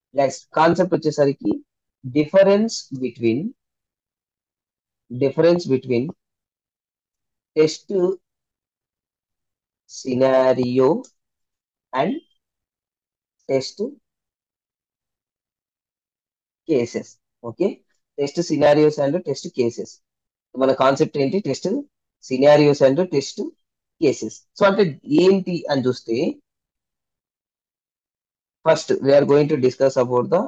Next concept వచ్చేసరికి difference between difference between test scenario and test cases okay test scenarios and test cases మన concept ఏంటి test scenarios and test cases so అంటే ఏంటి అని చూస్తే first we're going to discuss about the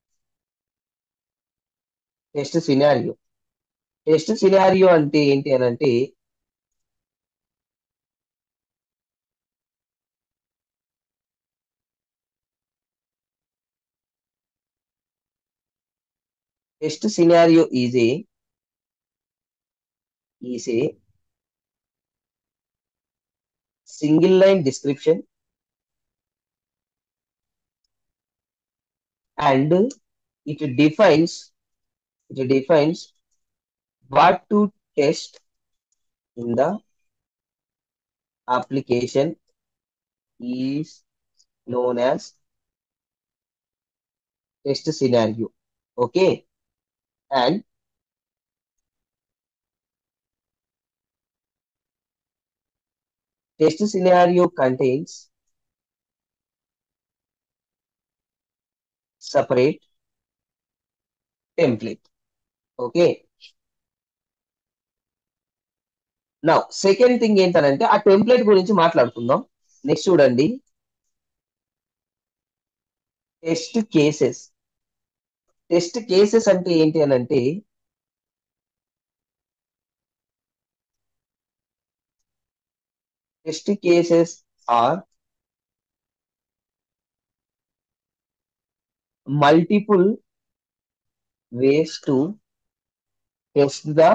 test scenario test scenario అంటే ఏంటి అని అంటే test scenario is a is a single line description and it defines it defines what to test in the application is known as test scenario okay and test scenario contains separate template okay now second thing ఏంటంటే ఆ template గురించి మాట్లాడుకుందాం next చూడండి test cases test cases అంటే ఏంటి అని అంటే test cases are multiple ways to test the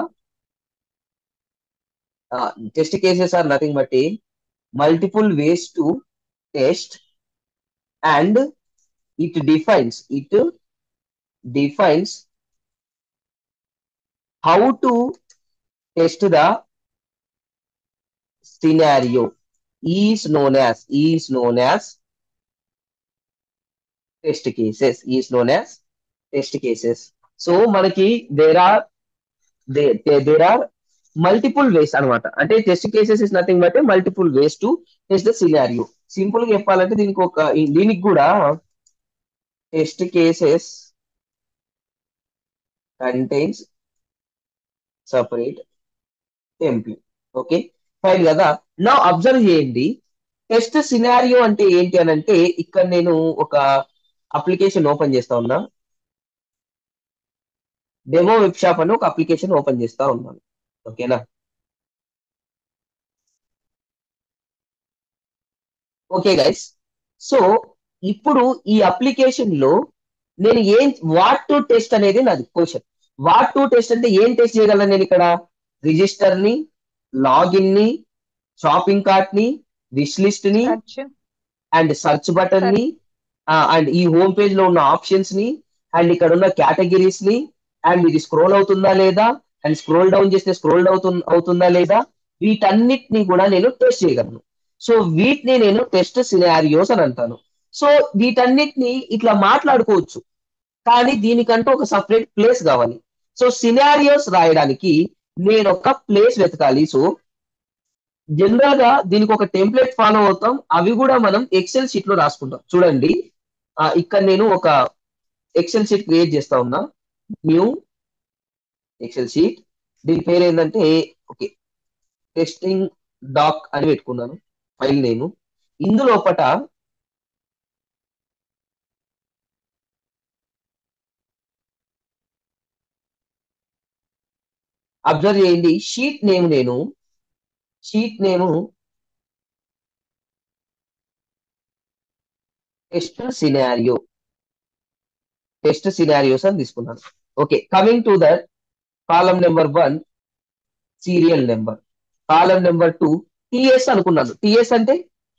uh, test cases are nothing but a multiple ways to test and it defines it defines how to test the scenario is known as is known as test cases is known as test cases so మనకి there are there are multiple ways అనమాట అంటే test cases is nothing but multiple ways to test the scenario simple గా చెప్పాలంటే దీనికి ఒక దీనికి కూడా test cases contains separate template okay fine కదా నా అబ్జర్వ్ చేయండి టెస్ట్ సినారియో అంటే ఏంటి అని అంటే ఇక్కడ నేను ఒక అప్లికేషన్ ఓపెన్ చేస్తా ఉన్నా డెమో వెబ్ షాప్ అని ఒక అప్లికేషన్ ఓపెన్ చేస్తా ఉన్నాను ఓకేనా ఓకే గైస్ సో ఇప్పుడు ఈ అప్లికేషన్ లో నేను ఏం వాట్ టు టెస్ట్ అనేది నాది క్వశ్చన్ వాట్ టు టెస్ట్ అంటే ఏం టెస్ట్ చేయగలను నేను ఇక్కడ రిజిస్టర్ ని లాగిన్ ని షాపింగ్ కార్ట్ ని విష్ లిస్ట్ ని అండ్ సర్చ్ బటన్ ని అండ్ ఈ హోమ్ పేజ్ లో ఉన్న ఆప్షన్స్ ని అండ్ ఇక్కడ ఉన్న కేటగిరీస్ ని అండ్ ఇది స్క్రోల్ అవుతుందా లేదా అండ్ స్క్రోల్ డౌన్ చేస్తే స్క్రోల్ అవుతుంది అవుతుందా లేదా వీటన్నిటిని కూడా నేను టెస్ట్ చేయగలను సో వీటిని నేను టెస్ట్ సినారియోస్ అని అంటాను సో వీటన్నిటిని ఇట్లా మాట్లాడుకోవచ్చు కానీ దీనికంటూ ఒక సపరేట్ ప్లేస్ కావాలి సో సినారియోస్ రాయడానికి నేను ఒక ప్లేస్ వెతకాలి సో జనరల్ గా దీనికి ఒక టెంప్లెట్ ఫాలో అవుతాం అవి కూడా మనం ఎక్సెల్ షీట్ లో రాసుకుంటాం చూడండి ఇక్కడ నేను ఒక ఎక్సెల్ షీట్ క్రియేట్ చేస్తా ఉన్నా న్యూ ఎక్సెల్ షీట్ దీని పేరు ఏంటంటే ఓకే టెస్టింగ్ డాక్ అని పెట్టుకున్నాను ఫైల్ నేమ్ ఇందులోపట అబ్జర్వ్ చేయండి షీట్ నేమ్ నేను sheet name test scenario test scenarios అని తీసుకున్నాను okay coming to that column number one serial number column number two TS అనుకున్నాను టిఎస్ అంటే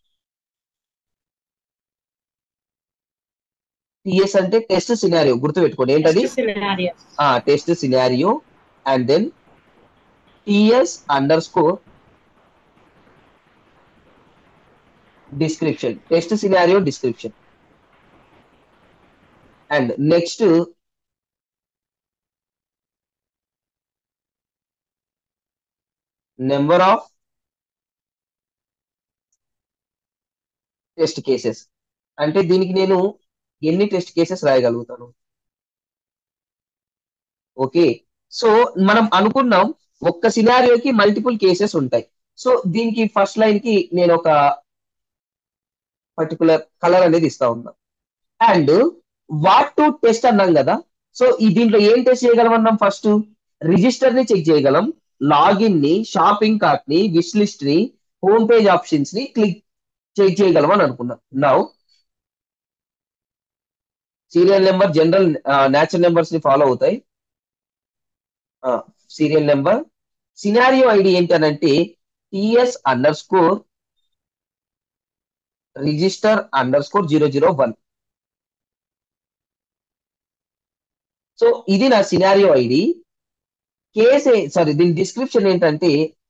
టిఎస్ అంటే టెస్ట్ సినారియో గుర్తుపెట్టుకోండి ఏంటది test scenario and then TS underscore description test scenario description and next number of test cases అంటే దీనికి నేను ఎన్ని test cases రాయగలుగుతాను ఓకే సో మనం అనుకున్నాం ఒక్క సినారియోకి మల్టిపుల్ కేసెస్ ఉంటాయి సో దీనికి ఫస్ట్ లైన్ కి నేను ఒక పర్టికులర్ కలర్ అనేది ఇస్తా ఉన్నా అండ్ వాట్ టు టెస్ట్ అన్నాం కదా సో ఈ దీంట్లో ఏం టెస్ట్ చేయగలం అన్నాం ఫస్ట్ రిజిస్టర్ ని చెక్ చేయగలం లాగిన్ ని షాపింగ్ కార్ట్ ని విష్ లిస్ట్ ని హోమ్ పేజ్ ఆప్షన్స్ ని క్లిక్ చెక్ చేయగలం అని అనుకున్నాం now serial number general natural numbers ని ఫాలో అవుతాయి సీరియల్ నెంబర్ సినారియో ఐడి ఏంటనంటే TS underscore register underscore zero zero one so ఇది నా సినారియో ఐడి కేస్ సారీ దీని డిస్క్రిప్షన్ ఏంటంటే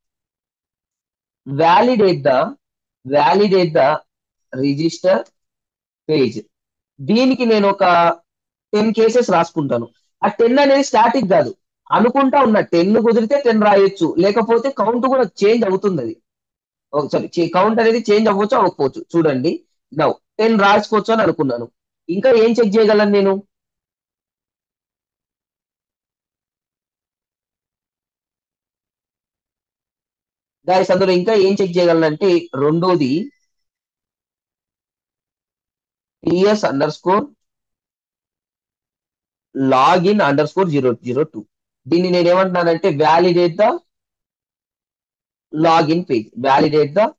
validate the validate the register page దీనికి నేను ఒక టెన్ కేసెస్ రాసుకుంటాను ఆ టెన్ అనేది స్టాటిక్ కాదు అనుకుంటా ఉన్న టెన్ కుదిరితే టెన్ రాయొచ్చు లేకపోతే కౌంట్ కూడా చేంజ్ అవుతుంది అది సారీ కౌంట్ అనేది చేంజ్ అవ్వచ్చు అవ్వకపోవచ్చు చూడండి నౌ టెన్ రాసుకోవచ్చు అని అనుకున్నాను ఇంకా ఏం చెక్ చేయగలను నేను గాయస్ అందులో ఇంకా ఏం చెక్ చేయగలనంటే రెండోది TS underscore login underscore zero zero two దీన్ని నేను ఏమంటున్నానంటే validate the login page validate the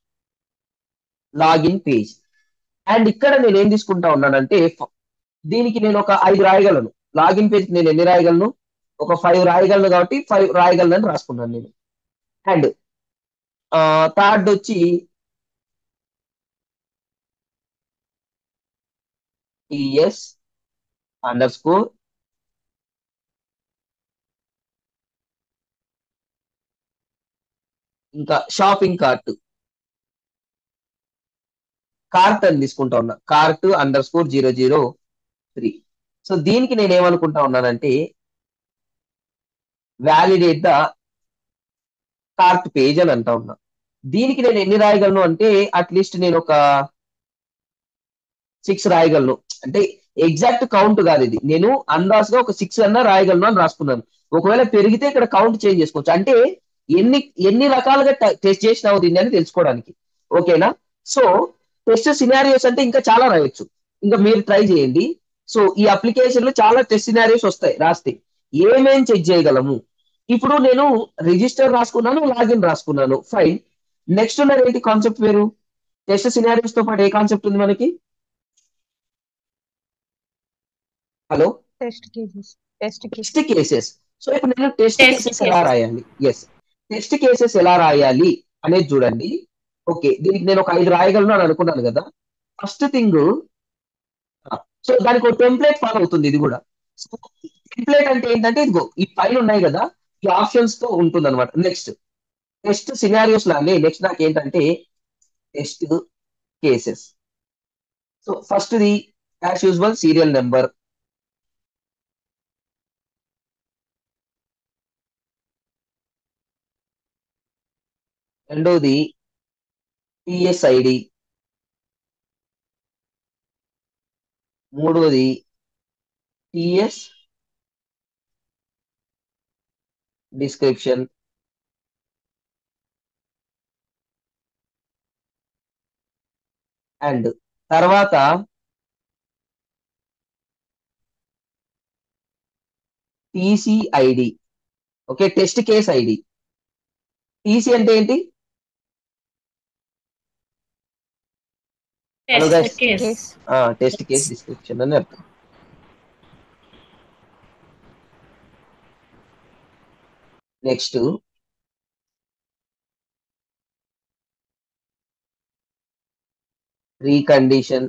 login page and ఇక్కడ నేను ఏం తీసుకుంటా ఉన్నానంటే దీనికి నేను ఒక ఐదు రాయగలను లాగిన్ పేజ్ నేను ఎన్ని రాయగలను ఒక ఫైవ్ రాయగలను కాబట్టి ఫైవ్ రాయగలను అని రాసుకున్నాను నేను అండ్ థర్డ్ వచ్చి టిఎస్ అండర్ స్కోర్ ఇంకా షాపింగ్ కార్ట్ కార్ట్ అని తీసుకుంటా ఉన్నా cart underscore zero zero three so దీనికి నేను ఏమనుకుంటా ఉన్నానంటే వ్యాలిడేట్ ద కార్ట్ పేజ్ అని అంటా ఉన్నా దీనికి నేను ఎన్ని రాయగలను అంటే అట్లీస్ట్ నేను ఒక సిక్స్ రాయగలను అంటే ఎగ్జాక్ట్ కౌంట్ కాదు ఇది నేను అందాజుగా ఒక సిక్స్ అన్నా రాయగలను అని రాసుకున్నాను ఒకవేళ పెరిగితే ఇక్కడ కౌంట్ చేంజ్ చేసుకోవచ్చు అంటే ఎన్ని ఎన్ని రకాలుగా టెస్ట్ చేసినావు దీన్ని అని తెలుసుకోవడానికి ఓకేనా సో టెస్ట్ సినారియోస్ అంటే ఇంకా చాలా రాయొచ్చు ఇంకా మీరు ట్రై చేయండి సో ఈ అప్లికేషన్ లో చాలా టెస్ట్ సినారియోస్ వస్తాయి రాస్తే ఏమేం చెక్ చేయగలము ఇప్పుడు నేను రిజిస్టర్ రాసుకున్నాను లాగిన్ రాసుకున్నాను ఫైన్ నెక్స్ట్ ఉన్నది ఏంటి కాన్సెప్ట్ వేరు టెస్ట్ సినారియోస్ తో పాటు ఏ కాన్సెప్ట్ ఉంది మనకి hello test cases test cases test cases so ఇప్పుడు నేను టెస్ట్ Test కేసెస్ ఎలా cases. రాయాలి ఎస్ టెస్ట్ కేసెస్ ఎలా రాయాలి అనేది చూడండి ఓకే దీనికి నేను ఒక ఐదు రాయగలను అని అనుకున్నాను కదా ఫస్ట్ థింగ్ సో దానికి ఒక టెంప్లేట్ ఫాలో అవుతుంది ఇది కూడా టెంప్లేట్ అంటే ఏంటంటే ఇదిగో ఈ పైన ఉన్నాయి కదా ఈ ఆప్షన్స్ తో ఉంటుంది అనమాట నెక్స్ట్ టెస్ట్ సినారియోస్ లానే నెక్స్ట్ నాకు ఏంటంటే test cases so first the as usual serial number రెండోది టిఎస్ఐడి మూడోది టిఎస్ డిస్క్రిప్షన్ అండ్ తర్వాత TC ID okay test case ID TC అంటే ఏంటి Hello, guys. Test case case test case description అని అర్థం next precondition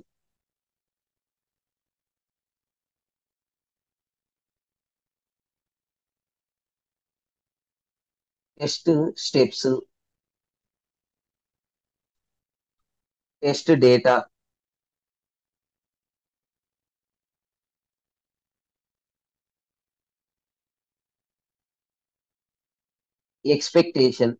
test steps test data expectation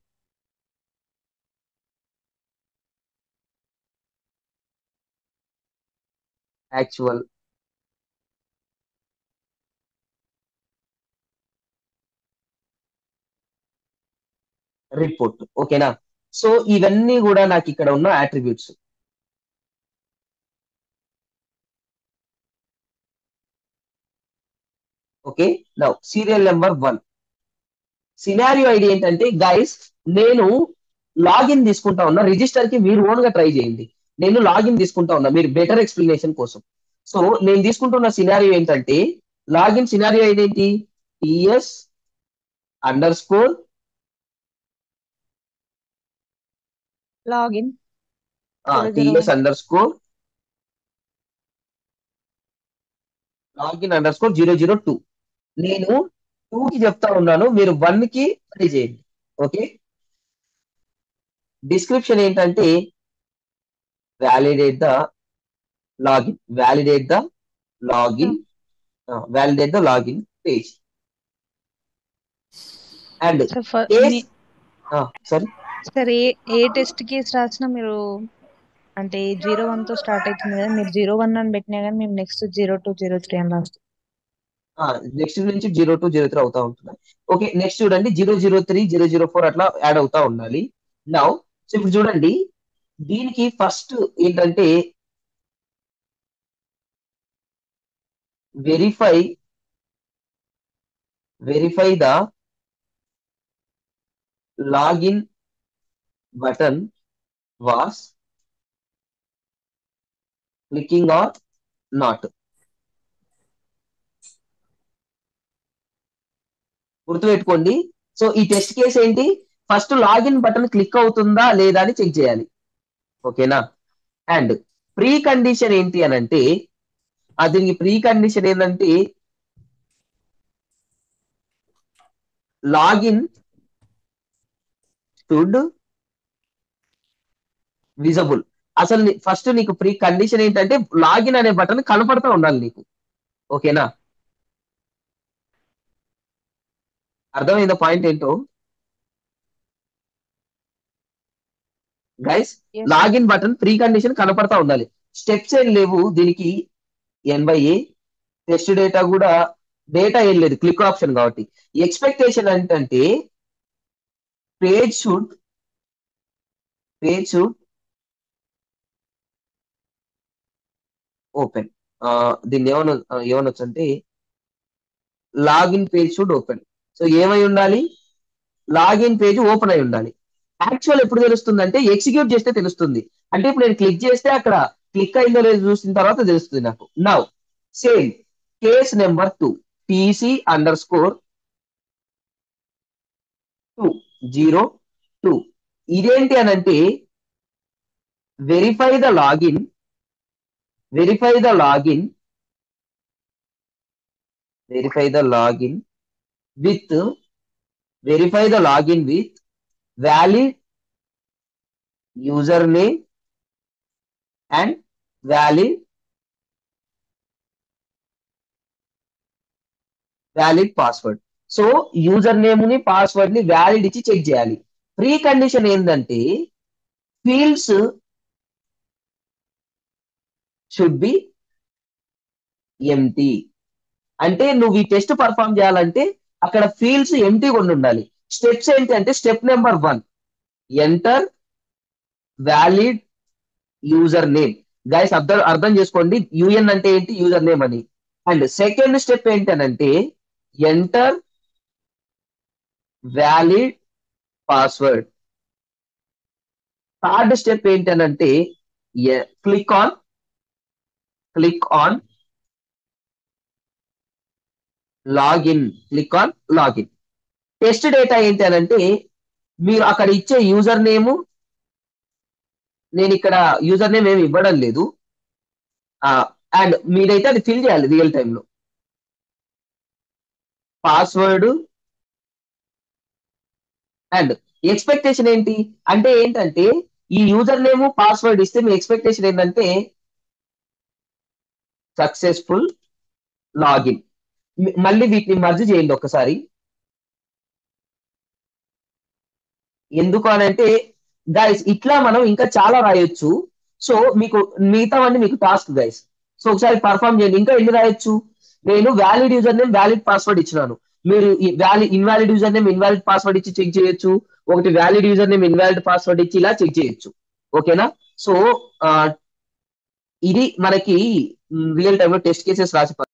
actual report ఓకేనా so ఇవన్నీ కూడా నాకు ఇక్కడ ఉన్న attributes okay now serial number one scenario ID ఏంటంటే గైస్ నేను లాగిన్ తీసుకుంటా ఉన్నా రిజిస్టర్ కి మీరు ఓన్ గా ట్రై చేయండి నేను లాగిన్ తీసుకుంటా ఉన్నా మీరు బెటర్ ఎక్స్ప్లెనేషన్ కోసం సో నేను తీసుకుంటున్న సినారియో ఏంటంటే లాగిన్ సినారియో ఏంటి TS underscore login TS underscore login underscore zero zero two నేను టూ కి చెప్తా ఉన్నాను మీరు వన్ కి ట్రై చేయండి ఓకే డిస్క్రిప్షన్ ఏంటంటే validate the login validate the login validate the login page and sir ఫ- Yes. మీ- సారీ సార్ ఏ ఏ టెస్ట్ కేసు రాసినా మీరు అంటే జీరో వన్ తో స్టార్ట్ అవుతుంది కదా మీరు జీరో వన్ అని పెట్టినా కానీ మేము next zero two zero three అని రాస్తాం నెక్స్ట్ నుంచి జీరో టూ జీరో త్రీ అవుతా ఉంటున్నాయి ఓకే నెక్స్ట్ చూడండి zero zero three zero zero four అట్లా యాడ్ అవుతా ఉండాలి నౌ సో ఇప్పుడు చూడండి దీనికి ఫస్ట్ ఏంటంటే verify verify the login button was clicking or not గుర్తుపెట్టుకోండి సో ఈ టెస్ట్ కేసు ఏంటి ఫస్ట్ లాగిన్ బటన్ క్లిక్ అవుతుందా లేదా అని చెక్ చేయాలి ఓకేనా అండ్ ప్రీ కండిషన్ ఏంటి అని అంటే ఆ దీనికి ప్రీ కండిషన్ ఏంటంటే లాగిన్ షుడ్ విజబుల్ అసలు ఫస్ట్ నీకు ప్రీ కండిషన్ ఏంటంటే లాగిన్ అనే బటన్ కనపడతా ఉండాలి నీకు ఓకేనా అర్థమైందా పాయింట్ ఏంటో guys Yes. Login button precondition కనపడతా ఉండాలి స్టెప్స్ ఏం లేవు దీనికి N by A test data కూడా డేటా ఏం లేదు క్లిక్ ఆప్షన్ కాబట్టి ఎక్స్పెక్టేషన్ ఏంటంటే page should page should open దీన్ని ఏమన్నా ఏమనొచ్చు అంటే login page should open so ఏమై ఉండాలి లాగిన్ పేజ్ ఓపెన్ అయి ఉండాలి యాక్చువల్ ఎప్పుడు తెలుస్తుంది అంటే ఎగ్జిక్యూట్ చేస్తే తెలుస్తుంది అంటే ఇప్పుడు నేను క్లిక్ చేస్తే అక్కడ క్లిక్ అయిందో లేదో చూసిన తర్వాత తెలుస్తుంది నాకు now same case number two TC underscore two zero two ఇదేంటి అని అంటే verify the login verify the login verify the login with verify the login with valid username and valid valid password so username ని password ని valid ఇచ్చి check చేయాలి precondition ఏంటంటే fields should be empty అంటే నువ్వు ఈ test perform చేయాలంటే అక్కడ ఫీల్డ్స్ ఎంటీ కొన్ని ఉండాలి స్టెప్స్ ఏంటి అంటే step number one enter valid username guys అర్థం అర్థం చేసుకోండి యుఎన్ అంటే ఏంటి యూజర్ నేమ్ అని అండ్ సెకండ్ స్టెప్ ఏంటనంటే enter valid password third step ఏంటనంటే click on click on login click on login test data ఏంటి అని అంటే మీరు అక్కడ ఇచ్చే యూజర్ నేమ్ నేను ఇక్కడ యూజర్ నేమ్ ఏమి ఇవ్వడం లేదు అండ్ మీరైతే అది ఫిల్ చేయాలి రియల్ టైంలో పాస్వర్డ్ అండ్ ఎక్స్పెక్టేషన్ ఏంటి అంటే ఏంటంటే ఈ యూజర్ నేమ్ పాస్వర్డ్ ఇస్తే మీ ఎక్స్పెక్టేషన్ ఏంటంటే సక్సెస్ఫుల్ లాగిన్ మళ్ళీ వీటిని మర్జ్ చేయండి ఒక్కసారి ఎందుకు అని అంటే గైస్ ఇట్లా మనం ఇంకా చాలా రాయొచ్చు సో మీకు మిగతావన్నీ మీకు టాస్క్ గైస్ సో ఒకసారి పర్ఫామ్ చేయండి ఇంకా ఎన్ని రాయొచ్చు నేను valid username valid password ఇచ్చినాను మీరు valid invalid username invalid password ఇచ్చి చెక్ చేయొచ్చు ఒకటి valid username invalid password ఇచ్చి ఇలా చెక్ చేయొచ్చు ఓకేనా సో ఇది మనకి రియల్ టైంలో టెస్ట్ కేసెస్ రాసి